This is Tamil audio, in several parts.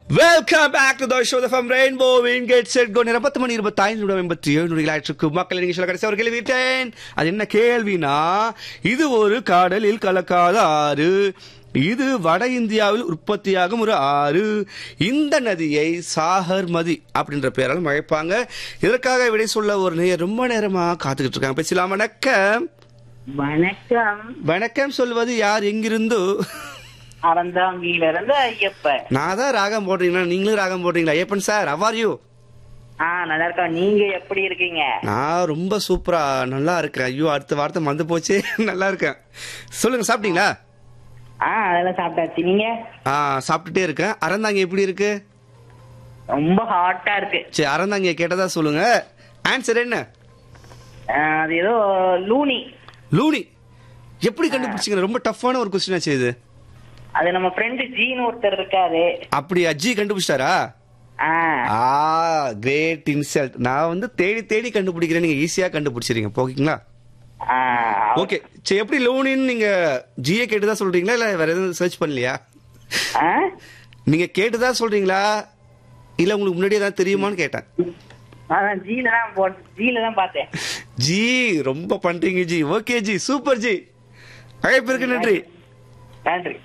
Welcome back to the show the from rainbow win get set go நேரம் பத்து மணி இருபத்தி ஐந்து நிமிடம் எண்பத்தி ஏழு நொடிகளாயிற்றுக்கு மக்கள் நீங்க சொல்ல கடைசி ஒரு கேள்வி விட்டேன் அது என்ன கேள்வினா இது ஒரு கடலில் கலக்காத ஆறு இது வட இந்தியாவில் உற்பத்தியாகும் ஒரு ஆறு இந்த நதியை சாகர்மதி அப்படின்ற பெயரால் அழைப்பாங்க இதற்காக விடை சொல்ல ஒரு நேர் ரொம்ப நேரமா காத்துக்கிட்டு இருக்காங்க பேசலாம் வணக்கம் வணக்கம் வணக்கம் சொல்வது யார் எங்கிருந்தோ அறந்தாங்கியில இருந்து ஐயப்பன் நான் தான் ராகம் போடுறீங்களா நீங்களும் ராகம் போடுறீங்களா ஐயப்பன் சார் அவார் யூ ஆ நல்லா இருக்கா நீங்க எப்படி இருக்கீங்க நான் ரொம்ப சூப்பரா நல்லா இருக்கேன் ஐயோ அடுத்த வார்த்தை மறந்து போச்சு நல்லா இருக்கேன் சொல்லுங்க சாப்பிட்டீங்களா ஆ அதெல்லாம் சாப்பிட்டாச்சு நீங்க ஆ சாப்பிட்டுட்டே இருக்கேன் அறந்தாங்க எப்படி இருக்கு ரொம்ப ஹாட்டா இருக்கு சரி அறந்தாங்க கேட்டதா சொல்லுங்க ஆன்சர் என்ன ஆ, அது ஏதோ லூனி லூனி எப்படி கண்டுபிடிச்சிங்க ரொம்ப டஃப்பான ஒரு கொஸ்டின் ஆச்சு இது அது நம்ம ஃப்ரெண்டு ஜீன் ஒருத்தர் இருக்காரு அப்படி அஜி கண்டுபிடிச்சிட்டாரா ஆ ஆ கிரேட் இன்சல்ட் நான் வந்து தேடி தேடி கண்டுபிடிக்கிறேன் நீங்க ஈஸியா கண்டுபிடிச்சிருங்க போக்கீங்களா ஆ, ஓகே சரி எப்படி லோனின்னு நீங்க ஜிஏ கேட்டுதான் சொல்றீங்களா இல்ல வேற எதுவும் சர்ச் பண்ணலையா ஆ? நீங்க கேட்டுதான் சொல்றீங்களா இல்ல உங்களுக்கு முன்னாடியே தான் தெரியுமான்னு கேட்டேன் அதான் ஜீல தான் போட் ஜீல தான் பார்த்தேன் ஜி ரொம்ப பண்றீங்க ஜி ஓகே ஜி சூப்பர் ஜி அழைப்பிற்கு நன்றி நன்றி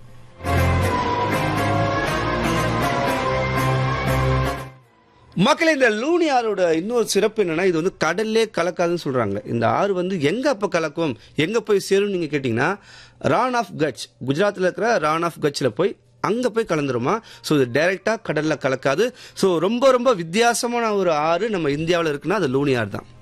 மக்களே இந்த லூனி ஆறோட இன்னொரு சிறப்பு என்னன்னா இது வந்து கடல்லே கலக்காதுன்னு சொல்றாங்க இந்த ஆறு வந்து எங்க அப்ப கலக்கும் எங்க போய் சேரும் நீங்க கேட்டீங்கன்னா ரான் ஆஃப் கட்ச் குஜராத்ல இருக்கிற ரான் ஆஃப் கட்ச்ல போய் அங்க போய் கலந்துருமா ஸோ இது டைரக்டா கடல்ல கலக்காது ஸோ ரொம்ப ரொம்ப வித்தியாசமான ஒரு ஆறு நம்ம இந்தியாவில் இருக்குன்னா அது லூனி ஆறு தான்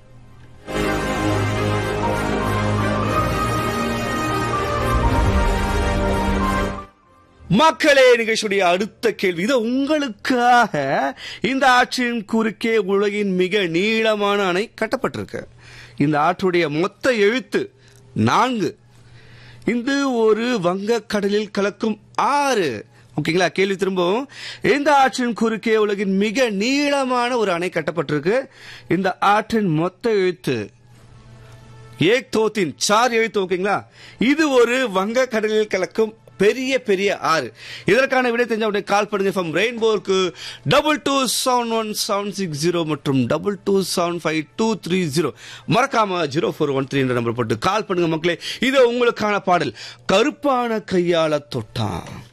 மக்களே நிகழ்ச்சியுடைய அடுத்த கேள்வி இது உங்களுக்காக இந்த ஆற்றின் குறுக்கே உலகின் மிக நீளமான அணை கட்டப்பட்டிருக்கு இந்த ஆற்றுடைய மொத்த எழுத்து நான்கு இது ஒரு வங்க கடலில் கலக்கும் ஆறு ஓகேங்களா கேள்வி திரும்பவும் இந்த ஆற்றின் குறுக்கே உலகின் மிக நீளமான ஒரு அணை கட்டப்பட்டிருக்கு இந்த ஆற்றின் மொத்த எழுத்து ஏக் தோத்தின் சார் எழுத்து ஓகேங்களா இது ஒரு வங்க கடலில் கலக்கும் பெரிய பெரிய ஆறு இதற்கான விடை தெரிஞ்ச உடனே கால் பண்ணுங்க ஃப்ரம் ரெயின்போருக்கு double two seven one seven six zero மற்றும் double two seven five two three zero மறக்காம ஜீரோ ஃபோர் ஒன் த்ரீ என்ற நம்பர் போட்டு கால் பண்ணுங்க மக்களே இது உங்களுக்கான பாடல் கருப்பான கையால தொட்டான்